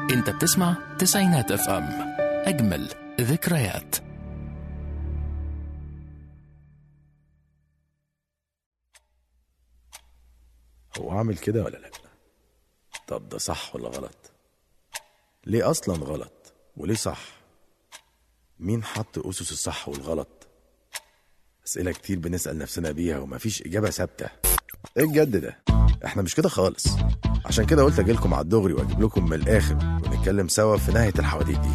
انت بتسمع تسعينات اف ام اجمل ذكريات هو عامل كده ولا لا طب ده صح ولا غلط ليه اصلا غلط وليه صح مين حط اسس الصح والغلط اسئله كتير بنسال نفسنا بيها ومفيش اجابه ثابته ايه الجد ده احنا مش كده خالص عشان كده قلت اجيلكم على الدغري واجيب لكم من الاخر ونتكلم سوا في نهايه الحواديت دي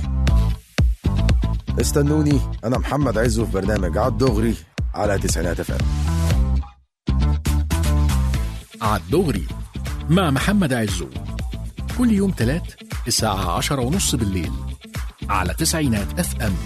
استنوني انا محمد عزو في برنامج على الدغري على تسعينات اف عالدغري مع محمد عزو كل يوم تلات الساعة عشرة ونص بالليل على تسعينات اف ام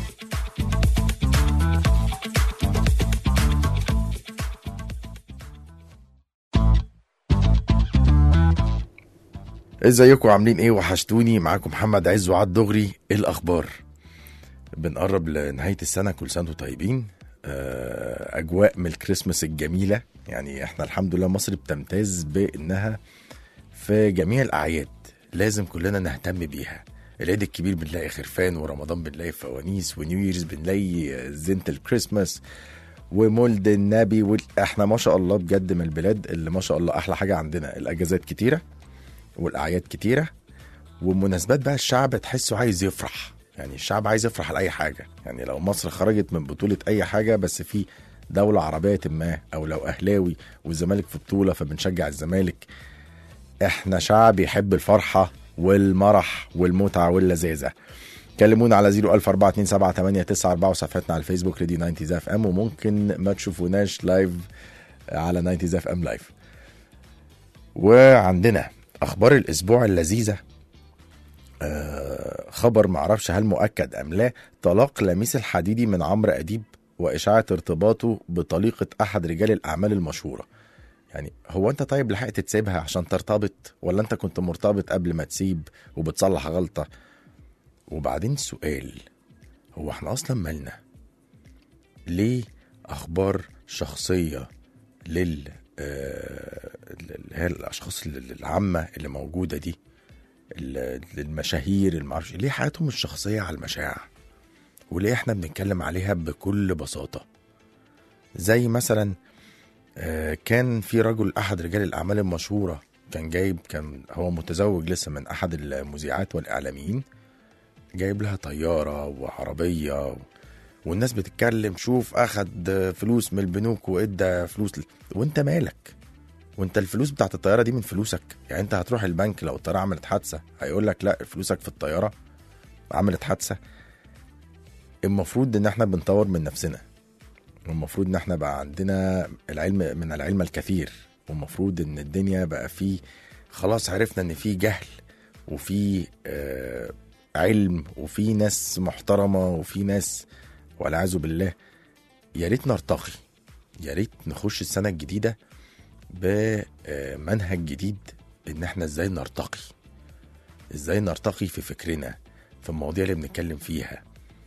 ازيكم عاملين ايه وحشتوني معاكم محمد عز وعد دغري ايه الاخبار بنقرب لنهايه السنه كل سنه وانتم طيبين آه، اجواء من الكريسماس الجميله يعني احنا الحمد لله مصر بتمتاز بانها في جميع الاعياد لازم كلنا نهتم بيها العيد الكبير بنلاقي خرفان ورمضان بنلاقي فوانيس ونيو ييرز بنلاقي زينة الكريسماس ومولد النبي وال... احنا ما شاء الله بجد من البلاد اللي ما شاء الله احلى حاجه عندنا الاجازات كتيره والاعياد كتيره والمناسبات بقى الشعب تحسه عايز يفرح يعني الشعب عايز يفرح لاي حاجه يعني لو مصر خرجت من بطوله اي حاجه بس في دوله عربيه ما او لو اهلاوي والزمالك في بطوله فبنشجع الزمالك احنا شعب يحب الفرحه والمرح والمتعه واللذاذه كلمونا على 004278994 وصفحتنا على الفيسبوك راديو 90 اف ام وممكن ما تشوفوناش لايف على 90 اف ام لايف وعندنا اخبار الاسبوع اللذيذه آه خبر معرفش هل مؤكد ام لا طلاق لميس الحديدي من عمرو اديب واشاعه ارتباطه بطليقه احد رجال الاعمال المشهوره يعني هو انت طيب لحقت تسيبها عشان ترتبط ولا انت كنت مرتبط قبل ما تسيب وبتصلح غلطه وبعدين سؤال هو احنا اصلا مالنا ليه اخبار شخصيه لل آه، اللي هي الاشخاص العامه اللي موجوده دي ال- المشاهير المعرفش ليه حياتهم الشخصيه على المشاع وليه احنا بنتكلم عليها بكل بساطه زي مثلا آه، كان في رجل احد رجال الاعمال المشهوره كان جايب كان هو متزوج لسه من احد المذيعات والاعلاميين جايب لها طياره وعربيه والناس بتتكلم شوف اخد فلوس من البنوك وادى فلوس ل... وانت مالك وانت الفلوس بتاعت الطياره دي من فلوسك يعني انت هتروح البنك لو الطياره عملت حادثه هيقول لك لا فلوسك في الطياره عملت حادثه المفروض ان احنا بنطور من نفسنا والمفروض ان احنا بقى عندنا العلم من العلم الكثير والمفروض ان الدنيا بقى فيه خلاص عرفنا ان في جهل وفي آه علم وفي ناس محترمه وفي ناس والعياذ بالله يا ريت نرتقي يا ريت نخش السنه الجديده بمنهج جديد ان احنا ازاي نرتقي ازاي نرتقي في فكرنا في المواضيع اللي بنتكلم فيها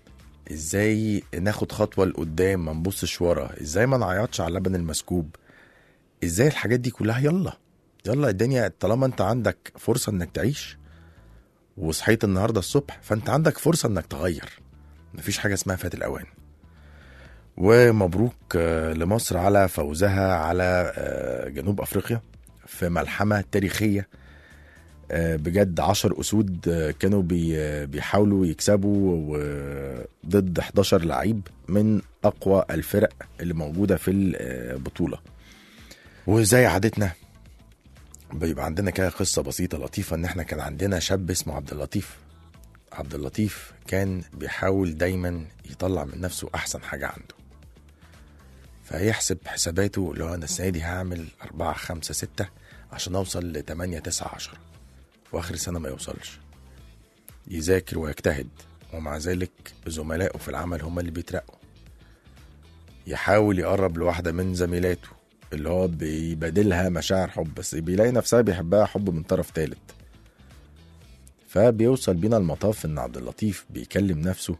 ازاي ناخد خطوه لقدام ما نبصش ورا ازاي ما نعيطش على اللبن المسكوب ازاي الحاجات دي كلها يلا يلا الدنيا طالما انت عندك فرصه انك تعيش وصحيت النهارده الصبح فانت عندك فرصه انك تغير مفيش حاجه اسمها فات الاوان ومبروك آه، لمصر على فوزها على آه، جنوب افريقيا في ملحمه تاريخيه آه، بجد عشر اسود آه، كانوا بي آه، بيحاولوا يكسبوا و- ضد 11 لعيب من اقوى الفرق اللي موجوده في البطوله وزي عادتنا بيبقى عندنا كده قصه بسيطه لطيفه ان احنا كان عندنا شاب اسمه عبد اللطيف عبد اللطيف كان بيحاول دايما يطلع من نفسه احسن حاجه عنده فيحسب حساباته اللي هو انا السنه دي هعمل أربعة خمسة ستة عشان اوصل لتمانية تسعة عشرة واخر السنه ما يوصلش يذاكر ويجتهد ومع ذلك زملائه في العمل هم اللي بيترقوا يحاول يقرب لواحدة من زميلاته اللي هو بيبادلها مشاعر حب بس بيلاقي نفسها بيحبها حب من طرف تالت فبيوصل بينا المطاف ان عبد اللطيف بيكلم نفسه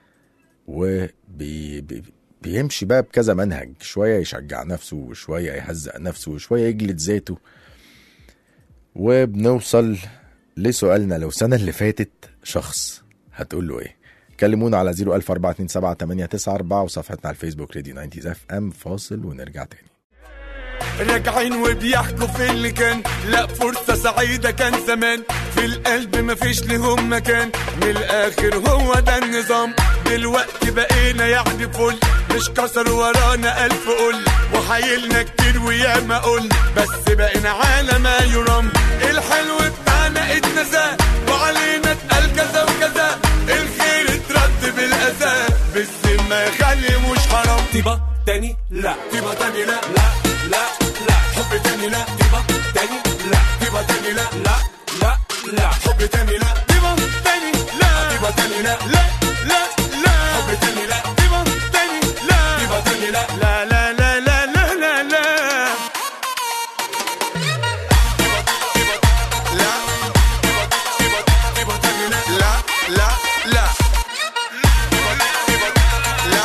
وبيمشي بقى بكذا منهج شوية يشجع نفسه وشوية يهزق نفسه وشوية يجلد ذاته وبنوصل ليه سؤالنا لو السنة اللي فاتت شخص هتقول له ايه كلمونا على 014278994 وصفحتنا على الفيسبوك راديو 90 اف ام فاصل ونرجع تاني راجعين وبيحكوا في اللي كان لا فرصة سعيدة كان زمان في القلب مفيش لهم مكان من الآخر هو ده النظام دلوقتي بقينا يعني فل مش كسر ورانا ألف قل وحايلنا كتير وياما قل بس بقينا على ما يرام الحلو بتاعنا اتنسى وعلينا اتقال كذا وكذا الخير اترد بالأذى بالذمة يا غالي مش حرام طيبة تاني لا طيبة تاني لا لا لا لا حب تاني لا طيبة تاني لا طيبة تاني لا لا لا لا حب تاني لا طيبة تاني لا طيبة تاني لا لا لا لا حب تاني لا طيبة تاني لا طيبة تاني لا لا لا لا لا لا لا لا لا طيبة تاني لا لا لا لا لا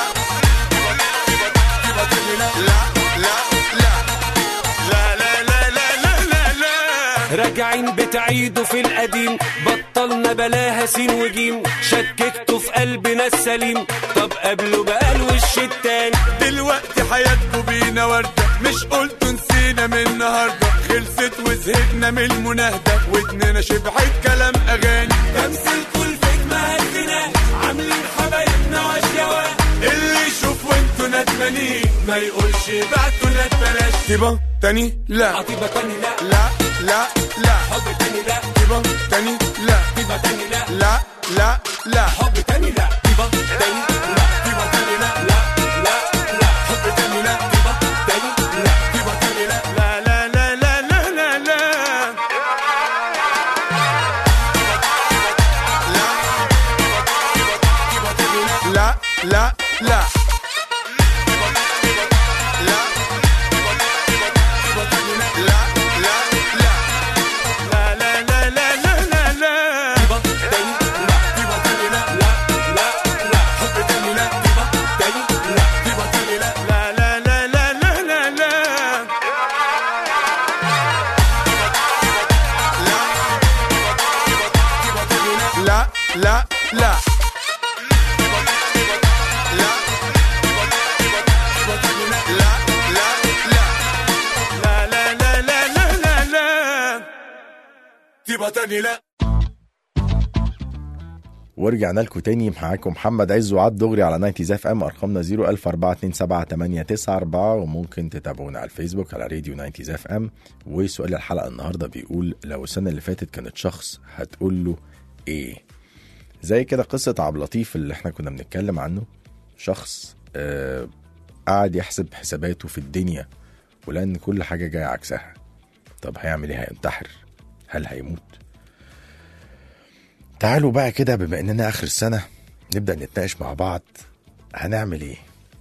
طيبة تاني لا لا لا لا لا لا لا لا لا لا راجعين بتعيدوا في القديم بطلنا بلاها سين وجيم شككتوا في قلبنا السليم طب قبله بقى الوش التاني دلوقتي حياتكم بينا وردة مش قلتوا نسينا من النهاردة خلصت وزهقنا من المناهدة ودننا شبعت كلام أغاني تمثيلكوا الفيك ما هديناه عاملين حبايبنا واشياء اللي يشوف وانتوا ندمانين ما يقولش بعتوا ندبلاش طيبة تاني لا عطيبة تاني لا لا لا لا حب تاني لا طيبة تاني لا طيبة تاني لا لا لا لا حب تاني لا طيبة تاني لا طيبة تاني لا لا لا لا حب تاني لا طيبة تاني لا طيبة تاني لا لا لا لا لا لا لا لا لا لا لا طيبة تاني لا طيبة تاني لا لا لا لا حب تاني لا طيبة تاني لا طيبة تاني لا لا لا لا لا لا لا لا لا لا لا لا لا لا تبقى تاني لا ورجعنا لكم تاني معاكم محمد عز وعد دغري على 90 اف ام ارقامنا 014278994 وممكن تتابعونا على الفيسبوك على راديو 90 اف ام وسؤال الحلقه النهارده بيقول لو السنه اللي فاتت كانت شخص هتقول له ايه زي كده قصه عبد اللطيف اللي احنا كنا بنتكلم عنه شخص آه قعد يحسب حساباته في الدنيا ولان كل حاجه جايه عكسها طب هيعمل ايه هينتحر هل هيموت تعالوا بقى كده بما اننا اخر السنه نبدا نتناقش مع بعض هنعمل ايه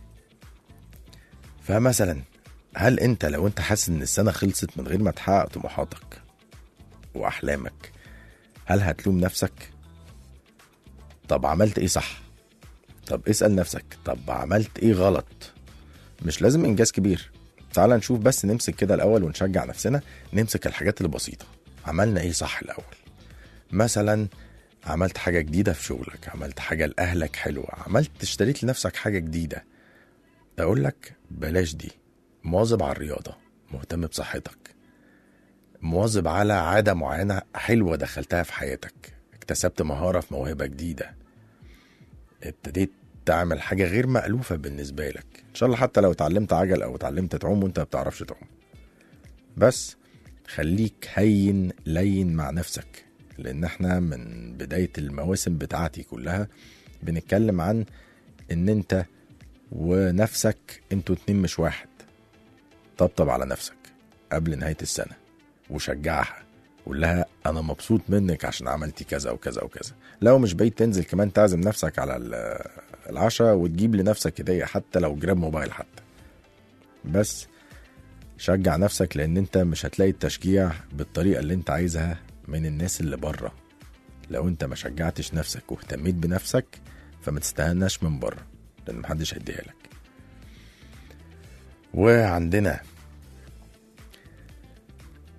فمثلا هل انت لو انت حاسس ان السنه خلصت من غير ما تحقق طموحاتك واحلامك هل هتلوم نفسك طب عملت ايه صح طب اسال نفسك طب عملت ايه غلط مش لازم انجاز كبير تعال نشوف بس نمسك كده الاول ونشجع نفسنا نمسك الحاجات البسيطه عملنا ايه صح الاول مثلا عملت حاجة جديدة في شغلك عملت حاجة لأهلك حلوة عملت اشتريت لنفسك حاجة جديدة أقول لك بلاش دي مواظب على الرياضة مهتم بصحتك مواظب على عادة معينة حلوة دخلتها في حياتك اكتسبت مهارة في موهبة جديدة ابتديت تعمل حاجة غير مألوفة بالنسبة لك إن شاء الله حتى لو اتعلمت عجل أو اتعلمت تعوم وانت ما بتعرفش تعوم بس خليك هين لين مع نفسك لان احنا من بداية المواسم بتاعتي كلها بنتكلم عن ان انت ونفسك انتوا اتنين مش واحد طبطب على نفسك قبل نهاية السنة وشجعها قول لها انا مبسوط منك عشان عملتي كذا وكذا وكذا لو مش بعيد تنزل كمان تعزم نفسك على ال- العشاء وتجيب لنفسك هدية حتى لو جراب موبايل حتى بس شجع نفسك لان انت مش هتلاقي التشجيع بالطريقه اللي انت عايزها من الناس اللي بره لو انت ما شجعتش نفسك واهتميت بنفسك فما تستهناش من بره لان محدش هيديها لك وعندنا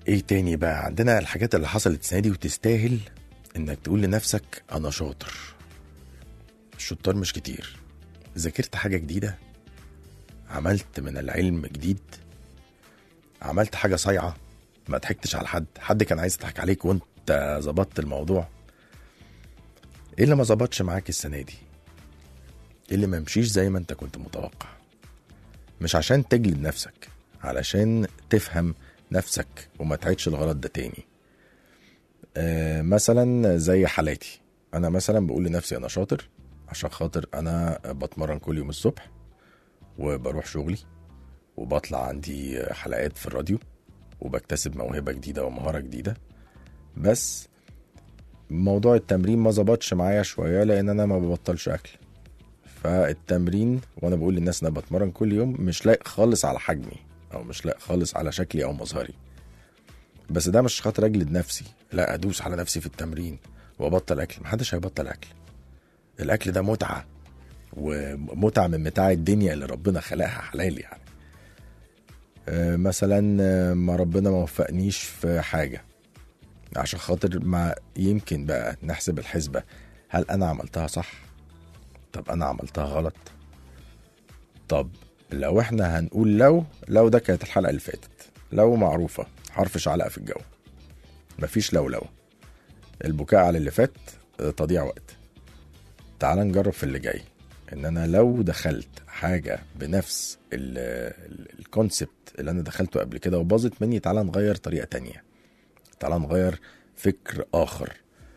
ايه تاني بقى عندنا الحاجات اللي حصلت السنه دي وتستاهل انك تقول لنفسك انا شاطر الشطار مش كتير ذاكرت حاجه جديده عملت من العلم جديد عملت حاجه صايعه ما ضحكتش على حد حد كان عايز يضحك عليك وانت ظبطت الموضوع ايه اللي ما ظبطش معاك السنه دي ايه اللي ما مشيش زي ما انت كنت متوقع مش عشان تجلد نفسك علشان تفهم نفسك وما تعيدش الغلط ده تاني آه مثلا زي حالاتي انا مثلا بقول لنفسي انا شاطر عشان خاطر انا بتمرن كل يوم الصبح وبروح شغلي وبطلع عندي حلقات في الراديو وبكتسب موهبة جديدة ومهارة جديدة بس موضوع التمرين ما ظبطش معايا شوية لأن أنا ما ببطلش أكل فالتمرين وأنا بقول للناس إن أنا بتمرن كل يوم مش لايق خالص على حجمي أو مش لايق خالص على شكلي أو مظهري بس ده مش خاطر أجلد نفسي لا أدوس على نفسي في التمرين وأبطل أكل محدش هيبطل أكل الأكل ده متعة ومتعة من متاع الدنيا اللي ربنا خلقها حلال يعني آه، مثلا آه، ما ربنا ما وفقنيش في حاجة عشان خاطر ما يمكن بقى نحسب الحسبة هل أنا عملتها صح؟ طب أنا عملتها غلط؟ طب لو احنا هنقول لو لو ده كانت الحلقة اللي فاتت لو معروفة حرف شعلقة في الجو مفيش لو لو البكاء على اللي فات آه، تضييع وقت تعال نجرب في اللي جاي ان انا لو دخلت حاجه بنفس الكونسبت اللي انا دخلته قبل كده وباظت مني تعال نغير طريقه تانية تعال نغير فكر اخر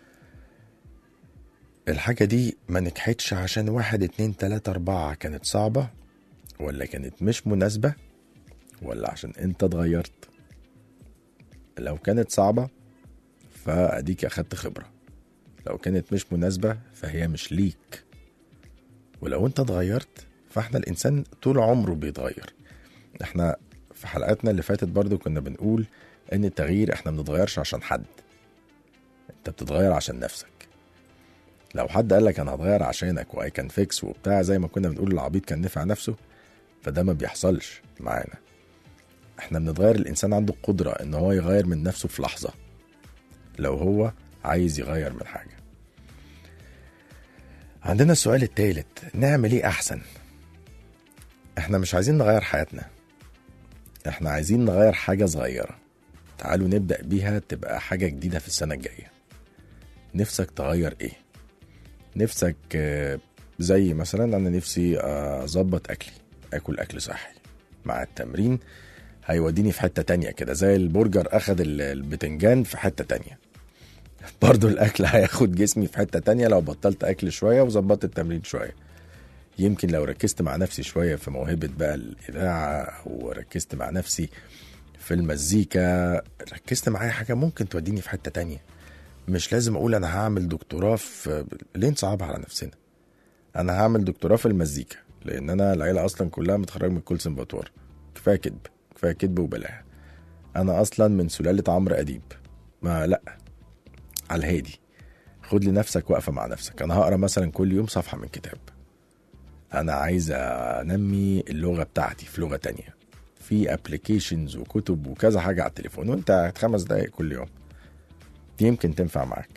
الحاجة دي ما نجحتش عشان واحد اتنين تلاتة اربعة كانت صعبة ولا كانت مش مناسبة ولا عشان انت اتغيرت لو كانت صعبة فاديك اخدت خبرة لو كانت مش مناسبة فهي مش ليك ولو انت اتغيرت فاحنا الانسان طول عمره بيتغير احنا في حلقاتنا اللي فاتت برضو كنا بنقول ان التغيير احنا ما بنتغيرش عشان حد انت بتتغير عشان نفسك لو حد قال لك انا هتغير عشانك واي كان فيكس وبتاع زي ما كنا بنقول العبيط كان نفع نفسه فده ما بيحصلش معانا احنا بنتغير الانسان عنده القدرة ان هو يغير من نفسه في لحظة لو هو عايز يغير من حاجة عندنا السؤال التالت نعمل ايه احسن احنا مش عايزين نغير حياتنا احنا عايزين نغير حاجة صغيرة تعالوا نبدأ بيها تبقى حاجة جديدة في السنة الجاية نفسك تغير ايه نفسك آه، زي مثلا انا نفسي اظبط اكلي اكل اكل صحي مع التمرين هيوديني في حتة تانية كده زي البرجر اخد ال- البتنجان في حتة تانية برضو الاكل هياخد جسمي في حتة تانية لو بطلت اكل شوية وظبطت التمرين شوية يمكن لو ركزت مع نفسي شوية في موهبة بقى الإذاعة وركزت مع نفسي في المزيكا ركزت معايا حاجة ممكن توديني في حتة تانية مش لازم أقول أنا هعمل دكتوراه في ليه نصعبها على نفسنا أنا هعمل دكتوراه في المزيكا لأن أنا العيلة أصلا كلها متخرج من كل سنباتوار كفاية كذب كفاية كذب وبلاها أنا أصلا من سلالة عمرو أديب ما لأ على الهادي خد لنفسك وقفة مع نفسك أنا هقرا مثلا كل يوم صفحة من كتاب انا عايز انمي اللغه بتاعتي في لغه تانية في ابلكيشنز وكتب وكذا حاجه على التليفون وانت قاعد خمس دقايق كل يوم دي يمكن تنفع معاك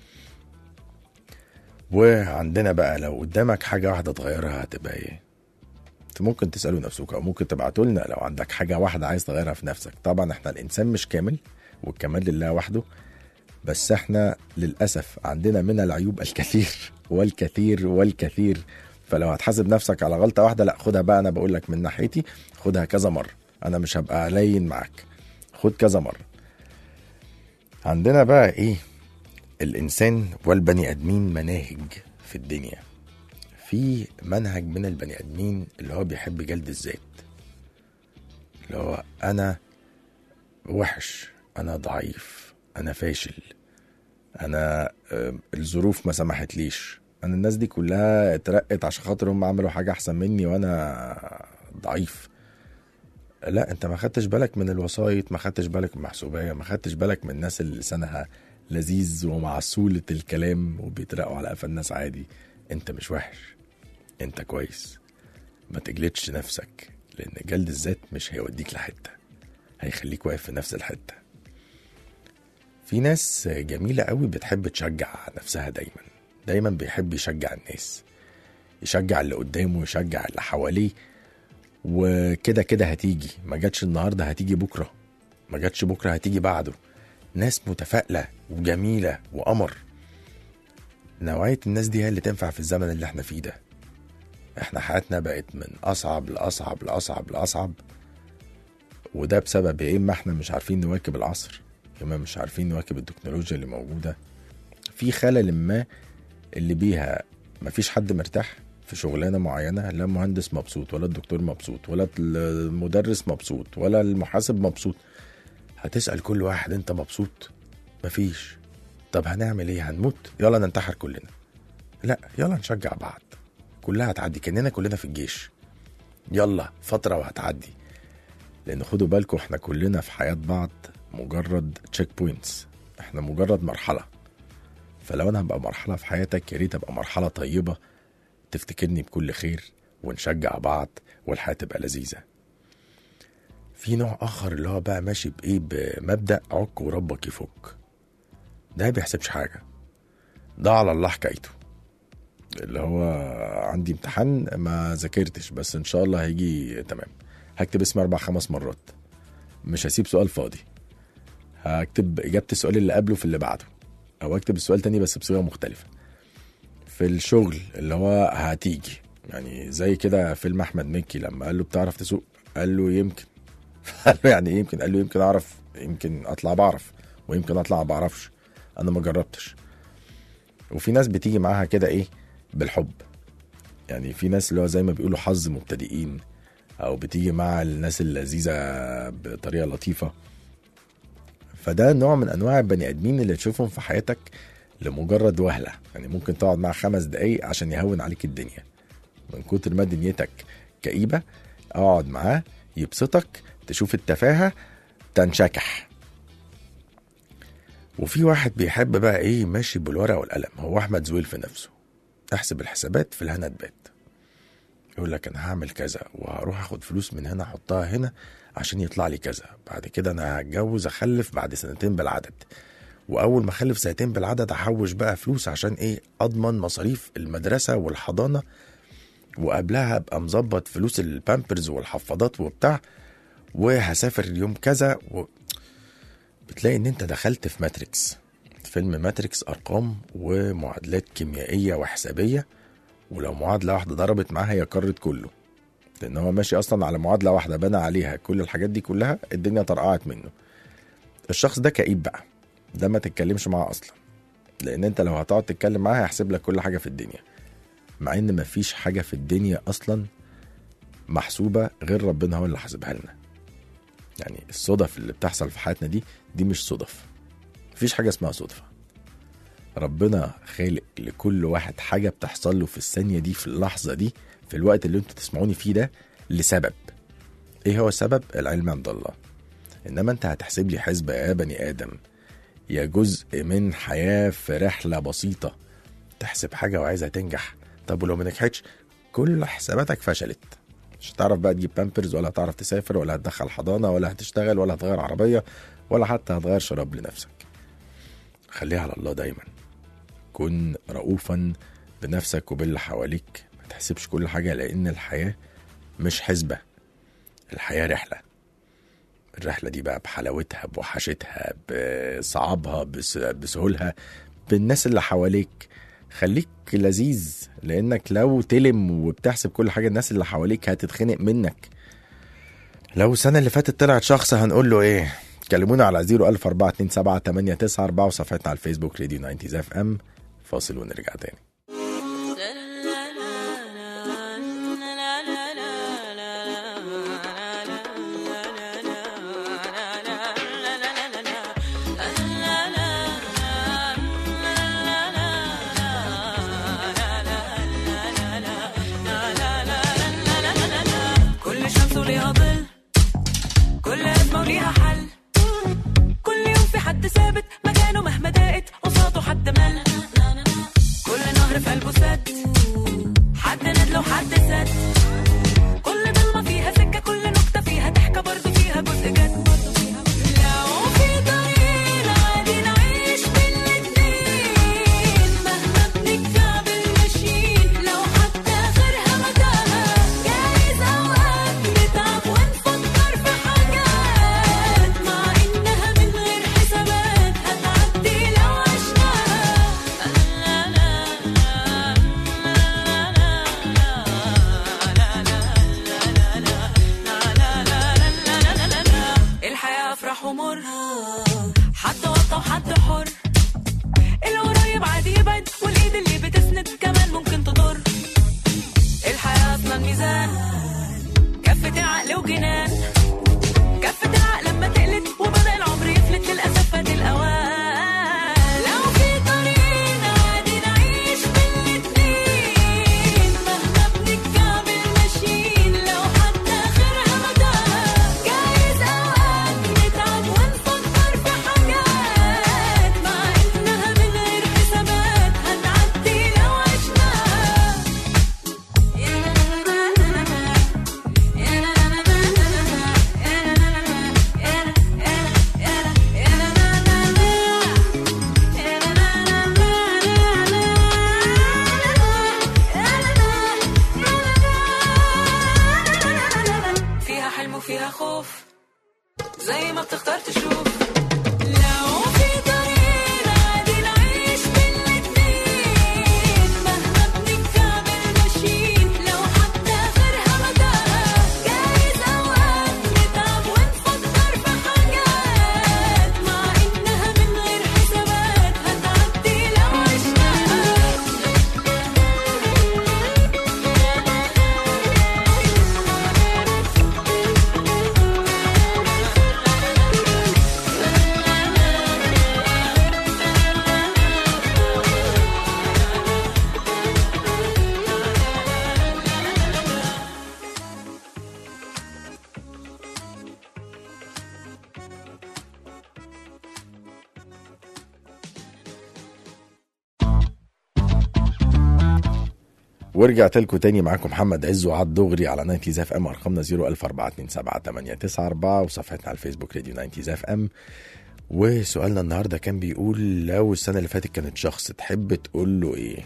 وعندنا بقى لو قدامك حاجه واحده تغيرها هتبقى ايه انت ممكن تسالوا نفسك او ممكن تبعتوا لنا لو عندك حاجه واحده عايز تغيرها في نفسك طبعا احنا الانسان مش كامل والكمال لله وحده بس احنا للاسف عندنا من العيوب الكثير والكثير والكثير فلو هتحاسب نفسك على غلطه واحده لا خدها بقى انا بقول لك من ناحيتي خدها كذا مره انا مش هبقى لين معاك خد كذا مره عندنا بقى ايه الانسان والبني ادمين مناهج في الدنيا في منهج من البني ادمين اللي هو بيحب جلد الذات اللي هو انا وحش انا ضعيف انا فاشل انا آه، الظروف ما سمحتليش انا الناس دي كلها اترقت عشان خاطر هم عملوا حاجه احسن مني وانا ضعيف لا انت ما خدتش بالك من الوسايط ما خدتش بالك من المحسوبيه ما خدتش بالك من الناس اللي لسانها لذيذ ومعسولة الكلام وبيترقوا على قفا الناس عادي انت مش وحش انت كويس ما تجلدش نفسك لان جلد الذات مش هيوديك لحته هيخليك واقف في نفس الحته في ناس جميلة قوي بتحب تشجع نفسها دايما دايما بيحب يشجع الناس يشجع اللي قدامه يشجع اللي حواليه وكده كده هتيجي ما جاتش النهارده هتيجي بكره ما جاتش بكره هتيجي بعده ناس متفائله وجميله وقمر نوعيه الناس دي هي اللي تنفع في الزمن اللي احنا فيه ده احنا حياتنا بقت من اصعب لاصعب لاصعب لاصعب وده بسبب يا اما احنا مش عارفين نواكب العصر يا اما مش عارفين نواكب التكنولوجيا اللي موجوده في خلل ما اللي بيها مفيش حد مرتاح في شغلانه معينه لا المهندس مبسوط ولا الدكتور مبسوط ولا المدرس مبسوط ولا المحاسب مبسوط هتسال كل واحد انت مبسوط مفيش طب هنعمل ايه هنموت يلا ننتحر كلنا لا يلا نشجع بعض كلها هتعدي كاننا كلنا في الجيش يلا فتره وهتعدي لان خدوا بالكم احنا كلنا في حياه بعض مجرد تشيك بوينتس احنا مجرد مرحله فلو انا هبقى مرحله في حياتك يا ريت ابقى مرحله طيبه تفتكرني بكل خير ونشجع بعض والحياه تبقى لذيذه في نوع اخر اللي هو بقى ماشي بايه بمبدا عك وربك يفك ده ما بيحسبش حاجه ده على الله حكايته اللي هو عندي امتحان ما ذاكرتش بس ان شاء الله هيجي تمام هكتب اسمي اربع خمس مرات مش هسيب سؤال فاضي هكتب اجابه السؤال اللي قبله في اللي بعده او اكتب السؤال تاني بس بصيغه مختلفه في الشغل اللي هو هتيجي يعني زي كده فيلم احمد مكي لما قال له بتعرف تسوق قال له يمكن قال له يعني ايه يمكن قال له يمكن اعرف يمكن اطلع بعرف ويمكن اطلع ما بعرفش انا ما جربتش وفي ناس بتيجي معاها كده ايه بالحب يعني في ناس اللي هو زي ما بيقولوا حظ مبتدئين او بتيجي مع الناس اللذيذه بطريقه لطيفه فده نوع من انواع البني ادمين اللي تشوفهم في حياتك لمجرد وهله يعني ممكن تقعد معاه خمس دقايق عشان يهون عليك الدنيا من كتر ما دنيتك كئيبه اقعد معاه يبسطك تشوف التفاهه تنشكح وفي واحد بيحب بقى ايه ماشي بالورقه والقلم هو احمد زويل في نفسه احسب الحسابات في الهنا تبات يقول لك انا هعمل كذا وهروح اخد فلوس من هنا احطها هنا عشان يطلع لي كذا بعد كده انا هتجوز اخلف بعد سنتين بالعدد واول ما اخلف سنتين بالعدد احوش بقى فلوس عشان ايه اضمن مصاريف المدرسه والحضانه وقبلها ابقى مظبط فلوس البامبرز والحفاضات وبتاع وهسافر اليوم كذا و... بتلاقي ان انت دخلت في ماتريكس فيلم ماتريكس ارقام ومعادلات كيميائيه وحسابيه ولو معادله واحده ضربت معاها هي كرت كله لان هو ماشي اصلا على معادله واحده بنى عليها كل الحاجات دي كلها الدنيا طرقعت منه الشخص ده كئيب بقى ده ما تتكلمش معاه اصلا لان انت لو هتقعد تتكلم معاه هيحسب لك كل حاجه في الدنيا مع ان مفيش حاجه في الدنيا اصلا محسوبه غير ربنا هو اللي حاسبها لنا يعني الصدف اللي بتحصل في حياتنا دي دي مش صدف مفيش حاجه اسمها صدفه ربنا خالق لكل واحد حاجه بتحصل له في الثانيه دي في اللحظه دي في الوقت اللي انتوا تسمعوني فيه ده لسبب ايه هو السبب العلم عند الله انما انت هتحسب لي حسبه يا بني ادم يا جزء من حياه في رحله بسيطه تحسب حاجه وعايزها تنجح طب ولو ما نجحتش كل حساباتك فشلت مش هتعرف بقى تجيب بامبرز ولا هتعرف تسافر ولا هتدخل حضانه ولا هتشتغل ولا هتغير عربيه ولا حتى هتغير شراب لنفسك خليها على الله دايما كن رؤوفا بنفسك وباللي حواليك ما تحسبش كل حاجه لان الحياه مش حسبه الحياه رحله الرحله دي بقى بحلاوتها بوحشتها بصعبها بس- بسهولها بالناس اللي حواليك خليك لذيذ لانك لو تلم وبتحسب كل حاجه الناس اللي حواليك هتتخنق منك لو السنه اللي فاتت طلعت شخص هنقول له ايه كلمونا على 014278994 وصفحتنا على الفيسبوك راديو 90 اف ام فاصل ونرجع تاني كل شمس وليها ظل كل أزمة وليها حل كل يوم في حد ثابت مكانه مهما ضاقت قصاده حد مل كل نهر في قلبه سد حد ندل وحد سد كل ضلمة فيها سكة كل نكتة فيها ضحكة برضه فيها جزء جد لو في طريق عادي نعيش ورجعت لكم تاني معاكم محمد عز وعد دغري على 90 اف ام ارقامنا 004278994 وصفحتنا على الفيسبوك راديو 90 اف ام وسؤالنا النهارده كان بيقول لو السنه اللي فاتت كانت شخص تحب تقول له ايه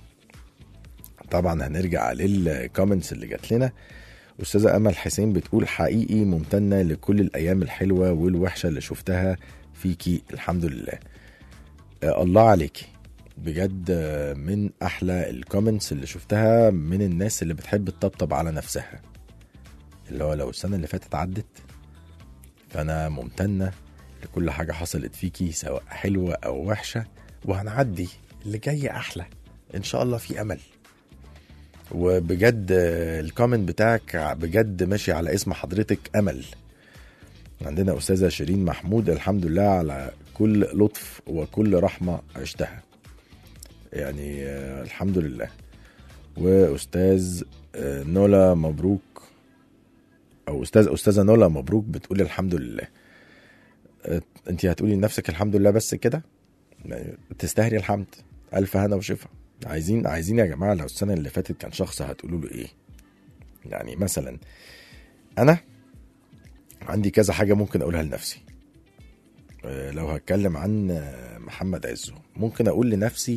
طبعا هنرجع للكومنتس اللي جات لنا استاذه امل حسين بتقول حقيقي ممتنه لكل الايام الحلوه والوحشه اللي شفتها فيكي الحمد لله آه، الله عليكي بجد آه، من احلى الكومنتس اللي شفتها من الناس اللي بتحب تطبطب على نفسها اللي هو لو السنه اللي فاتت عدت فانا ممتنه لكل حاجه حصلت فيكي سواء حلوه او وحشه وهنعدي اللي جاي احلى ان شاء الله في امل وبجد آه، الكومنت بتاعك بجد ماشي على اسم حضرتك امل عندنا استاذه شيرين محمود الحمد لله على كل لطف وكل رحمه عشتها يعني آه، الحمد لله واستاذ آه، نولا مبروك او استاذ استاذه نولا مبروك بتقول الحمد لله انت هتقولي لنفسك الحمد لله بس كده يعني تستاهلي الحمد الف هنا وشفا عايزين عايزين يا جماعه لو السنه اللي فاتت كان شخص هتقولوا له ايه يعني مثلا انا عندي كذا حاجه ممكن اقولها لنفسي آه، لو هتكلم عن آه، محمد عزو ممكن اقول لنفسي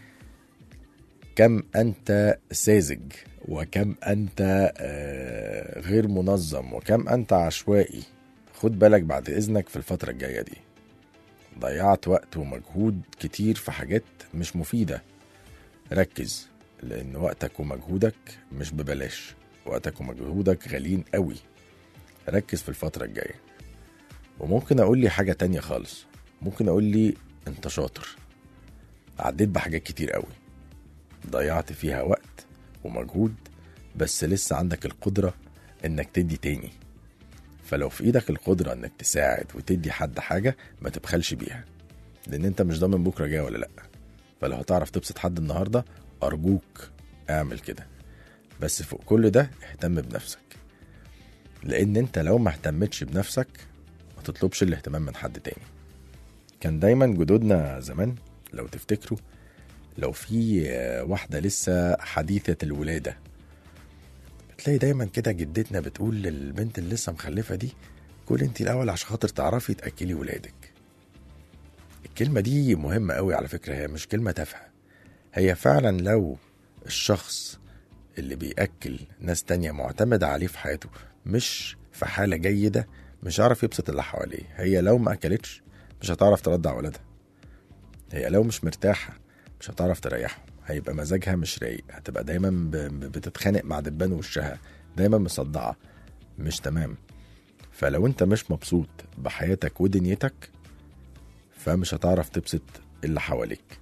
كم انت ساذج وكم انت آه، غير منظم وكم انت عشوائي خد بالك بعد اذنك في الفتره الجايه دي ضيعت وقت ومجهود كتير في حاجات مش مفيده ركز لان وقتك ومجهودك مش ببلاش وقتك ومجهودك غاليين قوي ركز في الفتره الجايه وممكن اقول لي حاجه تانية خالص ممكن اقول لي انت شاطر عديت بحاجات كتير قوي ضيعت فيها وقت ومجهود بس لسه عندك القدرة انك تدي تاني فلو في ايدك القدرة انك تساعد وتدي حد حاجة ما تبخلش بيها لان انت مش ضامن بكرة جاي ولا لا فلو هتعرف تبسط حد النهاردة ارجوك اعمل كده بس فوق كل ده اهتم بنفسك لان انت لو ما اهتمتش بنفسك ما تطلبش الاهتمام من حد تاني كان دايما جدودنا زمان لو تفتكروا لو في آه، واحدة لسه حديثة الولادة بتلاقي دايما كده جدتنا بتقول للبنت اللي لسه مخلفة دي كل انت الأول عشان خاطر تعرفي تأكلي ولادك الكلمة دي مهمة قوي على فكرة هي مش كلمة تافهة هي فعلا لو الشخص اللي بيأكل ناس تانية معتمد عليه في حياته مش في حالة جيدة مش هيعرف يبسط اللي حواليه هي لو ما أكلتش مش هتعرف ترضع ولادها هي لو مش مرتاحة مش هتعرف تريحهم هيبقى مزاجها مش رايق هتبقى دايما ب- ب- بتتخانق مع دبان وشها دايما مصدعة مش تمام فلو انت مش مبسوط بحياتك ودنيتك فمش هتعرف تبسط اللي حواليك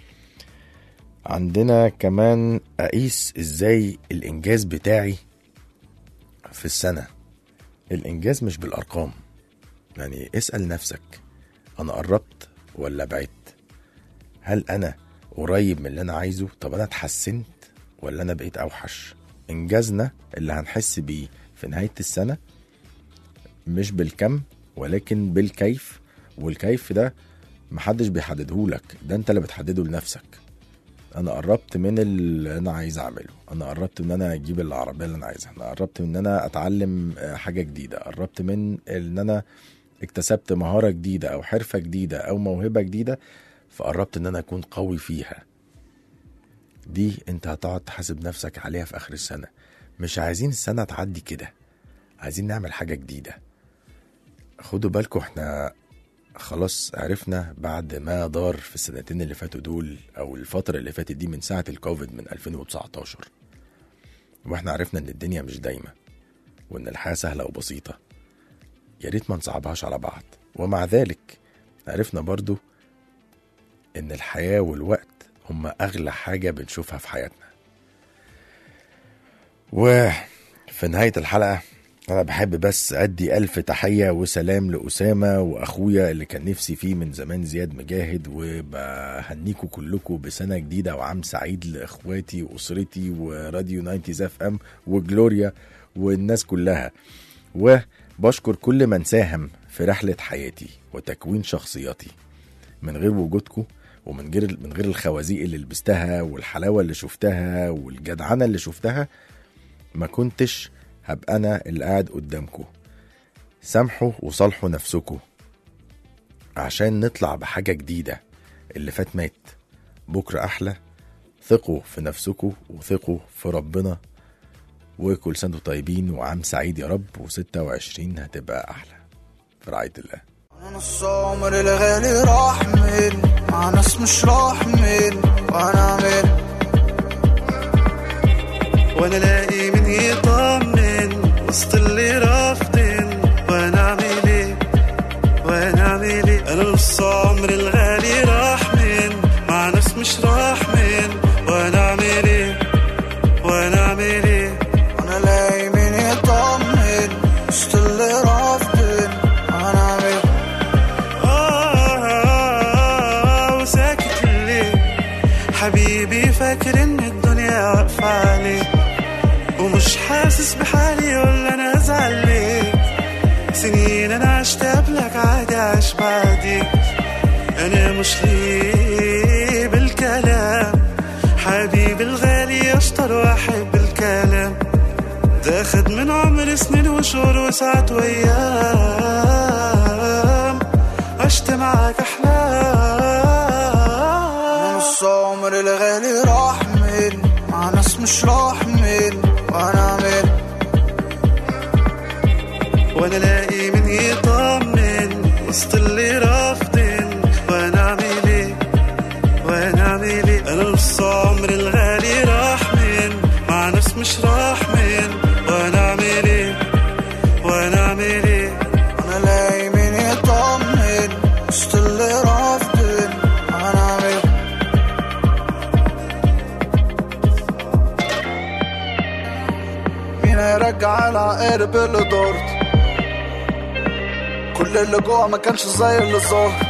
عندنا كمان اقيس ازاي الانجاز بتاعي في السنة الانجاز مش بالارقام يعني اسأل نفسك انا قربت ولا بعدت هل انا قريب من اللي انا عايزه طب انا اتحسنت ولا انا بقيت اوحش انجازنا اللي هنحس بيه في نهاية السنة مش بالكم ولكن بالكيف والكيف ده محدش بيحددهولك ده انت اللي بتحدده لنفسك انا قربت من اللي انا عايز اعمله انا قربت من ان انا اجيب العربيه اللي انا عايزها انا قربت من ان انا اتعلم آه، حاجه جديده قربت من ان انا اكتسبت مهاره جديده او حرفه جديده او موهبه جديده فقربت ان انا اكون قوي فيها دي انت هتقعد تحاسب نفسك عليها في اخر السنه مش عايزين السنه تعدي كده عايزين نعمل حاجه جديده خدوا بالكم احنا خلاص عرفنا بعد ما دار في السنتين اللي فاتوا دول او الفتره اللي فاتت دي من ساعه الكوفيد من 2019 واحنا عرفنا ان الدنيا مش دايمه وان الحياه سهله وبسيطه يا ريت ما نصعبهاش على بعض ومع ذلك عرفنا برضو ان الحياه والوقت هما اغلى حاجه بنشوفها في حياتنا وفي نهايه الحلقه انا بحب بس ادي الف تحيه وسلام لاسامه واخويا اللي كان نفسي فيه من زمان زياد مجاهد وبهنيكم كلكم بسنه جديده وعام سعيد لاخواتي واسرتي وراديو 90 اف ام وجلوريا والناس كلها وبشكر كل من ساهم في رحله حياتي وتكوين شخصيتي من غير وجودكم ومن غير من غير الخوازيق اللي لبستها والحلاوه اللي شفتها والجدعنه اللي شفتها ما كنتش هبقى انا اللي قاعد قدامكم سامحوا وصالحوا نفسكم عشان نطلع بحاجه جديده اللي فات مات بكره احلى ثقوا في نفسكم وثقوا في ربنا وكل سنه وانتم طيبين وعام سعيد يا رب و26 هتبقى احلى في رعايه الله نص عمر الغالي راح من مع ناس مش راح من وانا من وانا الاقي من يطمن وسط اللي رافضين وانا اعمل ايه وانا اعمل ايه انا نص عمر الغالي راح من مع ناس مش راح من وانا اعمل ايه وانا اعمل ايه انا لاقي مين يطمن وسط اللي رافضين انا من آه وساكت ليه حبيبي فاكر ان الدنيا واقفة عليه ومش حاسس بحالي ولا انا ازعل ليه سنين انا عشت قبلك عادي عاش بعدي انا مش ليه بالكلام حبيبي الغالي اشطر واحد بالكلام ده خد من عمر سنين وشهور وساعات وايام عشت معاك احلام نص عمر الغالي راح من مع ناس مش راح من وانا من وانا الاقي من يطمن وسط اللي رافضين وانا اعمل ايه وانا اعمل ايه انا نص عمر الغالي راح من مع ناس مش راح من وانا اعمل ايه وانا اعمل ايه انا لاقي مين يطمن وسط اللي رافضين انا من مين هيرجع العقارب اللي دارت كل اللي جوه ما كانش زي اللي ظاهر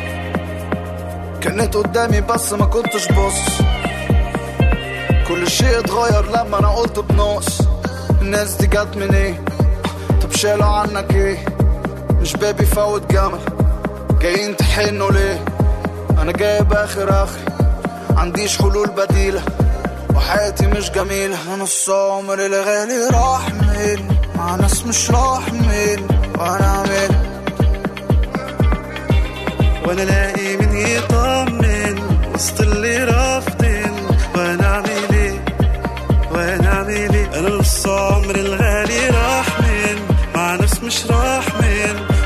كانت قدامي بس ما كنتش بص كل شيء اتغير لما انا قلت بنقص الناس دي جت من ايه طب شالوا عنك ايه مش بابي فوت جمل جايين تحنوا ليه انا جايب اخر اخري عنديش حلول بديلة وحياتي مش جميلة انا نص عمري الغالي راح من مع ناس مش راح من وانا من وانا الاقي من يطمن وسط اللي رافضين وانا اعمل ايه وانا اعمل ايه انا نص عمر الغالي راح من مع ناس مش راح من